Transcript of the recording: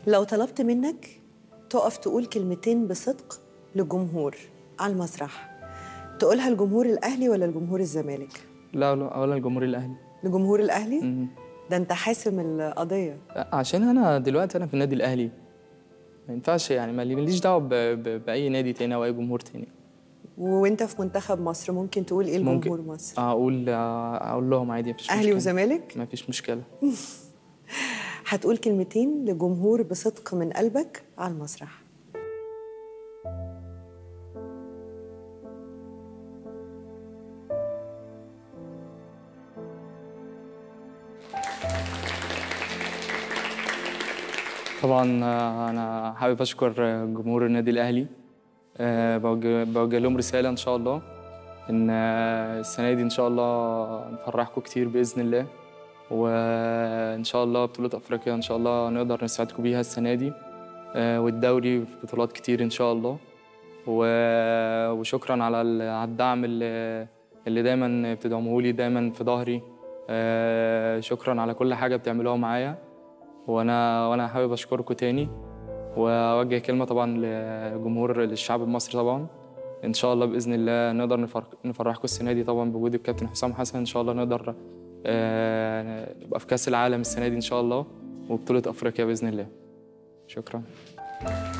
لو طلبت منك تقف تقول كلمتين بصدق للجمهور على المسرح تقولها الجمهور الاهلي ولا الجمهور الزمالك لا لا اولا الجمهور الاهلي لجمهور الاهلي مم. ده انت حاسم القضيه عشان انا دلوقتي انا في النادي الاهلي ما ينفعش يعني مالي- ماليش دعوه ب- ب- باي نادي تاني او اي جمهور تاني وانت في منتخب مصر ممكن تقول ايه ممكن. لجمهور مصر اقول اقول لهم عادي مفيش اهلي مشكله وزمالك ما فيش مشكله هتقول كلمتين لجمهور بصدق من قلبك على المسرح طبعا آه، انا حابب اشكر آه، جمهور النادي الاهلي آه، بوجه بوجه لهم رساله ان شاء الله ان آه، السنه دي ان شاء الله نفرحكم كتير باذن الله وان شاء الله بطوله افريقيا ان شاء الله نقدر نساعدكم بيها السنه دي آه، والدوري في بطولات كتير ان شاء الله و- وشكرا على ال- على الدعم اللي اللي دايما بتدعموه لي دايما في ظهري آه، شكرا على كل حاجه بتعملوها معايا وانا وانا حابب اشكركم تاني واوجه كلمه طبعا لجمهور للشعب المصري طبعا ان شاء الله باذن الله نقدر نفرح نفرحكم السنه دي طبعا بوجود الكابتن حسام حسن ان شاء الله نقدر آه، نبقى في كاس العالم السنه دي ان شاء الله وبطوله افريقيا باذن الله شكرا